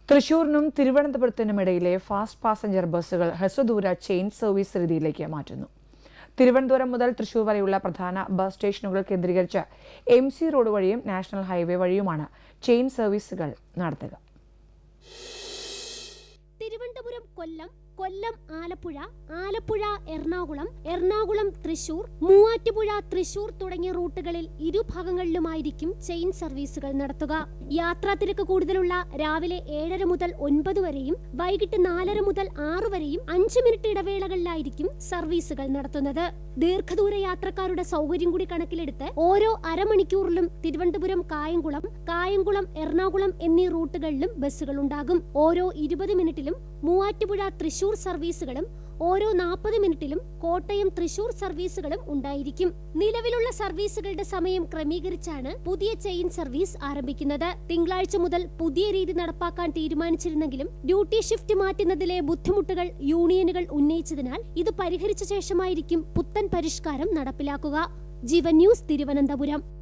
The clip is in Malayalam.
തൃശൂരിനും തിരുവനന്തപുരത്തിനും ഇടയിലെ ഫാസ്റ്റ് പാസഞ്ചർ ബസ്സുകൾ ഹ്രസ്വദൂര ചെയിൻ സർവീസ് രീതിയിലേക്ക് മാറ്റുന്നു തിരുവനന്തപുരം മുതൽ തൃശൂർ വരെയുള്ള പ്രധാന ബസ് സ്റ്റേഷനുകൾ കേന്ദ്രീകരിച്ച് എം സി റോഡ് വഴിയും നാഷണൽ ഹൈവേ വഴിയുമാണ് ചെയിൻ സർവീസുകൾ നടത്തുക തിരുവനന്തപുരം കൊല്ലം കൊല്ലം ആലപ്പുഴ ആലപ്പുഴ എറണാകുളം എറണാകുളം തൃശൂർ മൂവാറ്റുപുഴ തൃശൂർ തുടങ്ങിയ റൂട്ടുകളിൽ ഇരുഭാഗങ്ങളിലുമായിരിക്കും ചെയിൻ സർവീസുകൾ നടത്തുക യാത്രാ തിരക്ക് കൂടുതലുള്ള രാവിലെ ഏഴര മുതൽ ഒൻപത് വരെയും വൈകിട്ട് നാലര മുതൽ ആറ് വരെയും അഞ്ച് മിനിറ്റ് ഇടവേളകളിലായിരിക്കും സർവീസുകൾ നടത്തുന്നത് ദീർഘദൂര യാത്രക്കാരുടെ സൗകര്യം കൂടി കണക്കിലെടുത്ത് ഓരോ അരമണിക്കൂറിലും തിരുവനന്തപുരം കായംകുളം കായംകുളം എറണാകുളം എന്നീ റൂട്ടുകളിലും ബസ്സുകൾ ഉണ്ടാകും ഓരോ ഇരുപത് മിനിറ്റിലും മൂവാറ്റുപുഴ തൃശൂർ സർവീസുകളും ഓരോ നാൽപ്പത് മിനിറ്റിലും കോട്ടയം തൃശൂർ സർവീസുകളും ഉണ്ടായിരിക്കും നിലവിലുള്ള സർവീസുകളുടെ സമയം ക്രമീകരിച്ചാണ് പുതിയ ചെയിൻ സർവീസ് ആരംഭിക്കുന്നത് തിങ്കളാഴ്ച മുതൽ പുതിയ രീതി നടപ്പാക്കാൻ തീരുമാനിച്ചിരുന്നെങ്കിലും ഡ്യൂട്ടി ഷിഫ്റ്റ് മാറ്റുന്നതിലെ ബുദ്ധിമുട്ടുകൾ യൂണിയനുകൾ ഉന്നയിച്ചതിനാൽ ഇത് പരിഹരിച്ച ശേഷമായിരിക്കും പുത്തൻ പരിഷ്കാരം നടപ്പിലാക്കുക ജീവൻ ന്യൂസ് തിരുവനന്തപുരം